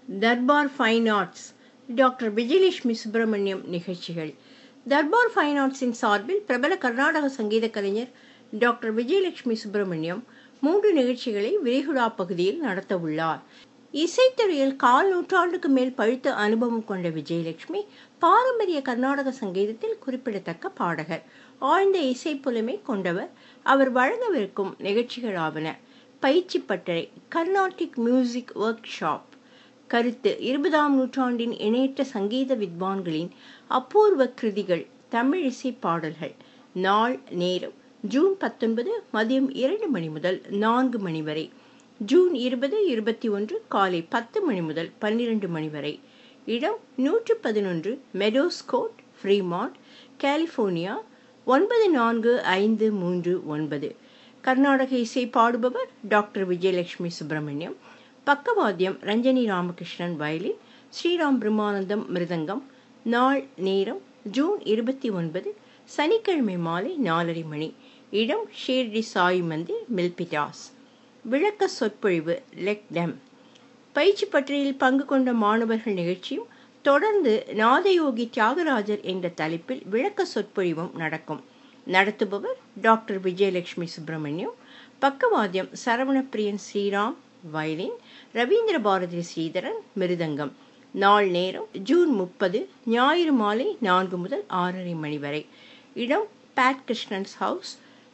Darbar fine arts doctor Vijayalakshmi Subramaniam நிகழ்ச்சிகள் Darbar fine ஆர்ட்ஸின் சார்பில் பிரபல கர்நாடக சங்கீத கலைஞர் டாக்டர் விஜயலட்சுமி சுப்பிரமணியம் மூன்று நிகழ்ச்சிகளை விரிகுடா பகுதியில் நடத்த உள்ளார் இசைத்துறையில் கால் நூற்றாண்டுக்கு மேல் பழுத்த அனுபவம் கொண்ட விஜயலட்சுமி பாரம்பரிய கர்நாடக சங்கீதத்தில் குறிப்பிடத்தக்க பாடகர் ஆழ்ந்த இசை புலமை கொண்டவர் அவர் வழங்கவிருக்கும் நிகழ்ச்சிகளாவன பயிற்சி பட்டறை கர்நாடிக் மியூசிக் ஒர்க் ஷாப் கருத்து இருபதாம் நூற்றாண்டின் இணையற்ற சங்கீத வித்வான்களின் அபூர்வ கிருதிகள் தமிழ் இசை பாடல்கள் நாள் நேரம் ஜூன் பத்தொன்பது மதியம் இரண்டு மணி முதல் நான்கு மணி வரை ஜூன் இருபது இருபத்தி ஒன்று காலை பத்து மணி முதல் பன்னிரண்டு மணி வரை இடம் நூற்று பதினொன்று மெடோஸ்கோட் ஃப்ரீமாண்ட் கலிஃபோர்னியா ஒன்பது நான்கு ஐந்து மூன்று ஒன்பது கர்நாடக இசை பாடுபவர் டாக்டர் விஜயலட்சுமி சுப்பிரமணியம் பக்கவாத்தியம் ரஞ்சனி ராமகிருஷ்ணன் வயலின் ஸ்ரீராம் பிரம்மானந்தம் மிருதங்கம் நாள் நேரம் ஜூன் இருபத்தி ஒன்பது சனிக்கிழமை மாலை நாலரை மணி இடம் ஷேர்டி சாய் மந்திர் மில்பிட்டாஸ் விளக்க சொற்பொழிவு லெக் டெம் பயிற்சி பற்றியில் பங்கு கொண்ட மாணவர்கள் நிகழ்ச்சியும் தொடர்ந்து நாதயோகி தியாகராஜர் என்ற தலைப்பில் விளக்க சொற்பொழிவும் நடக்கும் நடத்துபவர் டாக்டர் விஜயலட்சுமி சுப்பிரமணியம் பக்கவாத்தியம் சரவணப்பிரியன் ஸ்ரீராம் வயலின் ரவீந்திர பாரதி ஸ்ரீதரன் மிருதங்கம் நாள் நேரம் ஜூன் முப்பது ஞாயிறு மாலை நான்கு முதல் ஆறரை மணி வரை இடம் பேட் கிருஷ்ணன்ஸ் ஹவுஸ்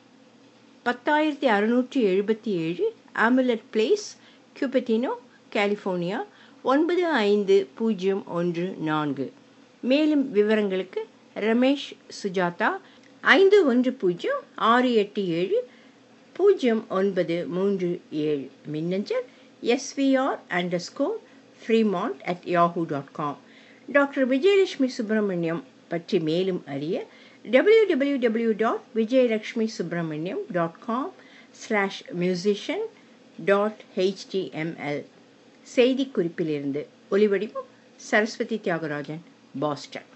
பத்தாயிரத்தி அறுநூற்றி எழுபத்தி ஏழு ஆம்புலட் பிளேஸ் கியூபட்டினோ கலிஃபோர்னியா ஒன்பது ஐந்து பூஜ்ஜியம் ஒன்று நான்கு மேலும் விவரங்களுக்கு ரமேஷ் சுஜாதா ஐந்து ஒன்று பூஜ்ஜியம் ஆறு எட்டு ஏழு பூஜ்ஜியம் ஒன்பது மூன்று ஏழு மின்னஞ்சல் SVR underscore Fremont at Yahoo dot com doctor Vijayalakshmi Subramaniam பற்றி மேலும் அறிய W W W dot Vijayalakshmi Subramaniam dot com slash musician dot HTML செய்திக்குறிப்பிலிருந்து ஒலிவடிவம் சரஸ்வதி தியாகராஜன் பாஸ்டன்